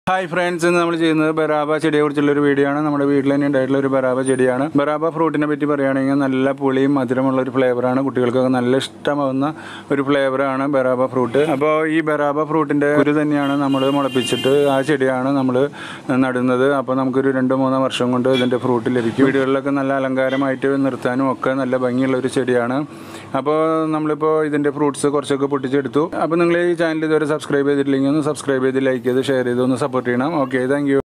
hi friends ഇന്ന് നമ്മൾ ചെയ്യുന്നത് ബറാബ ചെടിയെ കുറിച്ചുള്ള ഒരു വീഡിയോ ആണ് നമ്മുടെ വീട്ടിൽ തന്നെ ഉണ്ടായിട്ടുള്ള ഒരു ബറാബ ചെടിയാണ് ബറാബ ഫ്രൂട്ടിനെ പറ്റി പറയുകയാണെങ്കിൽ നല്ല പുളിയും മധുരമുള്ള ഒരു ഫ്ലേവറാണ് കുട്ടികൾക്കൊക്കെ നല്ല ഇഷ്ടമാവുന്ന ഒരു ഫ്ലേവറാണ് ബറാബ ഫ്രൂട്ട് അപ്പോൾ ഈ ബറാബ ഫ്രൂട്ടിൻ്റെ ഒരു തന്നെയാണ് നമ്മൾ മുളപ്പിച്ചിട്ട് ആ ചെടിയാണ് നമ്മൾ നടുന്നത് അപ്പോൾ നമുക്കൊരു രണ്ട് മൂന്ന് വർഷം കൊണ്ട് ഇതിൻ്റെ ഫ്രൂട്ട് ലഭിക്കും വീടുകളിലൊക്കെ നല്ല അലങ്കാരമായിട്ട് നിർത്താനും ഒക്കെ നല്ല ഭംഗിയുള്ള ഒരു ചെടിയാണ് അപ്പോൾ നമ്മളിപ്പോൾ ഇതിൻ്റെ ഫ്രൂട്ട്സ് കുറച്ചൊക്കെ പൊട്ടിച്ചെടുത്തു അപ്പോൾ നിങ്ങൾ ഈ ചാനൽ ഇതുവരെ സബ്സ്ക്രൈബ് ചെയ്തിട്ടില്ലെങ്കിൽ ഒന്ന് സബ്സ്ക്രൈബ് ചെയ്ത് ലൈക്ക് ചെയ്ത് ഷെയർ ചെയ്ത് ഒന്ന് സപ്പോർട്ട് ചെയ്യണം ഓക്കെ താങ്ക്